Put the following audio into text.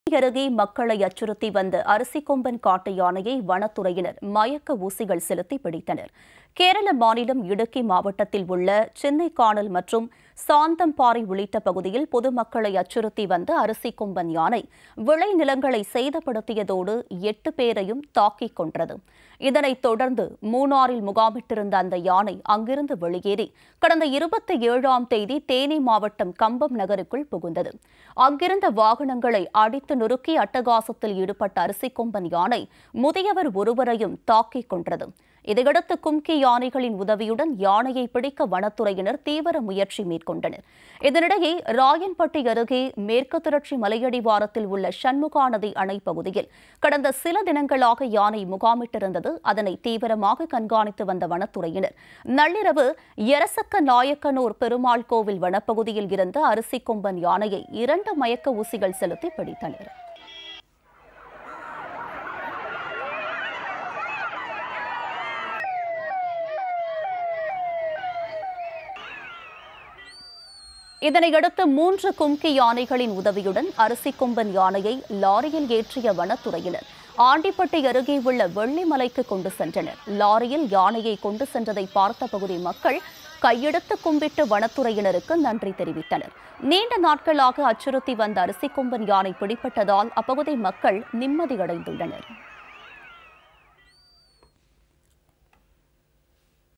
அருகே மக்களை அச்சுறுத்தி வந்த அரிசிக்கொம்பன் காட்டு யானையை வனத்துறையினர் மயக்க ஊசிகள் செலுத்தி பிடித்தனர் கேரள மாநிலம் இடுக்கி மாவட்டத்தில் உள்ள சென்னைக்கானல் மற்றும் சாந்தம்பாறை உள்ளிட்ட பகுதியில் பொதுமக்களை அச்சுறுத்தி வந்த அரிசிக்கொம்பன் யானை விளைநிலங்களை சேதப்படுத்தியதோடு எட்டு பேரையும் தாக்கிக் கொன்றது இதனைத் தொடர்ந்து மூணாறில் முகாமிட்டிருந்த அந்த யானை அங்கிருந்து வெளியேறி கடந்த இருபத்தி ஏழாம் தேதி தேனி மாவட்டம் கம்பம் நகருக்குள் புகுந்தது அங்கிருந்த வாகனங்களை அடித்து நொறுக்கி அட்டகாசத்தில் ஈடுபட்ட அரிசிக்கொம்பன் யானை முதியவர் ஒருவரையும் தாக்கிக் கொன்றது இதையடுத்து கும்கி யானைகளின் உதவியுடன் யானையை பிடிக்க வனத்துறையினர் தீவிர முயற்சி மேற்கொண்டனர் இதனிடையே ராயன்பட்டி அருகே மேற்கு தொடர்ச்சி மலையடிவாரத்தில் உள்ள சண்முகா நதி அணை பகுதியில் கடந்த சில தினங்களாக யானை முகாமிட்டிருந்தது அதனை தீவிரமாக கண்காணித்து வந்த வனத்துறையினர் நள்ளிரவு எரசக்க நாயக்கனூர் பெருமாள் கோவில் வனப்பகுதியில் இருந்த அரிசிக்கொம்பன் யானையை இரண்டு மயக்க ஊசிகள் செலுத்தி பிடித்தனர் இதனையடுத்து மூன்று கும்கி யானைகளின் உதவியுடன் அரிசிக்கொம்பன் யானையை லாரியில் ஏற்றிய வனத்துறையினர் ஆண்டிப்பட்டி அருகே உள்ள வெள்ளிமலைக்கு கொண்டு சென்றனர் லாரியில் யானையை கொண்டு சென்றதை பார்த்த பகுதி மக்கள் கையெடுத்து கும்பிட்டு வனத்துறையினருக்கு நன்றி தெரிவித்தனர் நீண்ட நாட்களாக அச்சுறுத்தி வந்த அரிசிக்கொம்பன் யானை பிடிபட்டதால் அப்பகுதி மக்கள் நிம்மதியடைந்துள்ளனர்